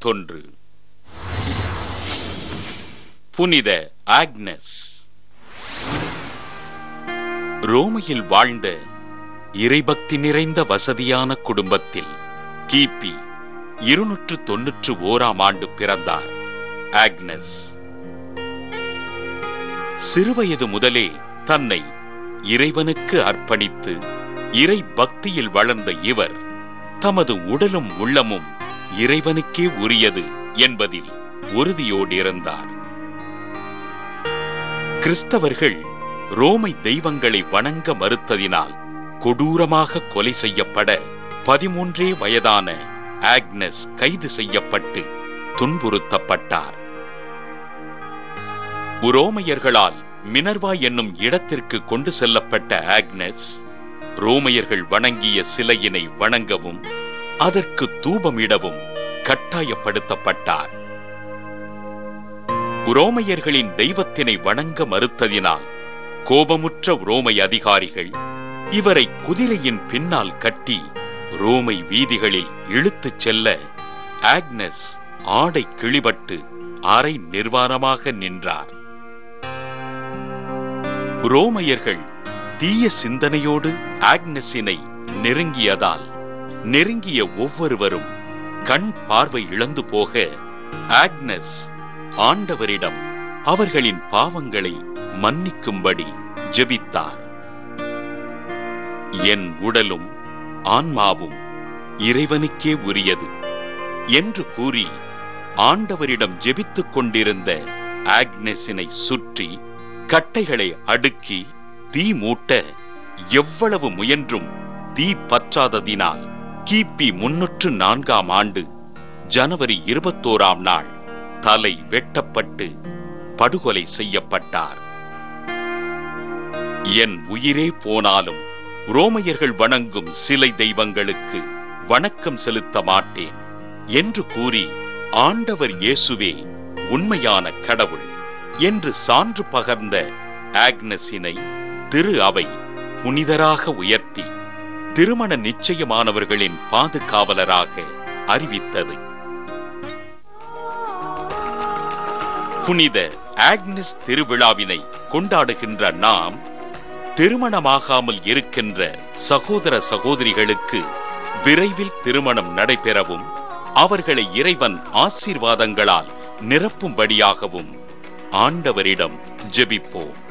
இருபத்தொன்று புனித ஆக்னஸ் ரோமையில் வாழ்ந்த இறைபக்தி நிறைந்த வசதியான குடும்பத்தில் கிபி இருநூற்று தொன்னூற்று ஓராம் ஆண்டு பிறந்தார் ஆக்னஸ் சிறுவயது முதலே தன்னை இறைவனுக்கு அர்ப்பணித்து இறை பக்தியில் வளர்ந்த இவர் தமது உடலும் உள்ளமும் இறைவனுக்கே உரியது என்பதில் உறுதியோடு இருந்தார் கிறிஸ்தவர்கள் ரோமை தெய்வங்களை வணங்க மறுத்ததினால் கொடூரமாக கொலை செய்யப்பட பதிமூன்றே வயதான ஆக்னஸ் கைது செய்யப்பட்டு துன்புறுத்தப்பட்டார் உரோமையர்களால் மினர்வா என்னும் இடத்திற்கு கொண்டு செல்லப்பட்ட ஆக்னஸ் ரோமையர்கள் வணங்கிய சிலையினை வணங்கவும் அதற்கு தூபமிடவும் கட்டாயப்படுத்தப்பட்டார் உரோமையர்களின் தெய்வத்தினை வணங்க மறுத்ததினால் கோபமுற்ற ரோமை அதிகாரிகள் இவரை குதிரையின் பின்னால் கட்டி ரோமை வீதிகளில் இழுத்துச் செல்ல ஆக்னஸ் ஆடை கிழிபட்டு அரை நிர்வாணமாக நின்றார் ரோமையர்கள் தீய சிந்தனையோடு ஆக்னஸினை நெருங்கியதால் நெருங்கிய ஒவ்வொருவரும் கண் பார்வை இழந்து போக ஆக்னஸ் ஆண்டவரிடம் அவர்களின் பாவங்களை மன்னிக்கும்படி ஜெபித்தார் என் உடலும் ஆன்மாவும் இறைவனுக்கே உரியது என்று கூறி ஆண்டவரிடம் ஜெபித்துக் கொண்டிருந்த ஆக்னஸினை சுற்றி கட்டைகளை அடுக்கி தீ மூட்ட எவ்வளவு முயன்றும் தீ பற்றாததினால் கிபி முன்னூற்று நான்காம் ஆண்டு ஜனவரி இருபத்தோராம் நாள் தலை வெட்டப்பட்டு படுகொலை செய்யப்பட்டார் என் உயிரே போனாலும் ரோமையர்கள் வணங்கும் சிலை தெய்வங்களுக்கு வணக்கம் செலுத்த மாட்டேன் என்று கூறி ஆண்டவர் இயேசுவே உண்மையான கடவுள் என்று சான்று பகர்ந்த ஆக்னஸினை திரு அவை புனிதராக உயர்த்தி திருமண நிச்சயமானவர்களின் பாதுகாவலராக அறிவித்தது புனித ஆக்னஸ் திருவிழாவினை கொண்டாடுகின்ற நாம் திருமணமாகாமல் இருக்கின்ற சகோதர சகோதரிகளுக்கு விரைவில் திருமணம் நடைபெறவும் அவர்களை இறைவன் ஆசீர்வாதங்களால் நிரப்பும்படியாகவும் ஆண்டவரிடம் ஜெபிப்போம்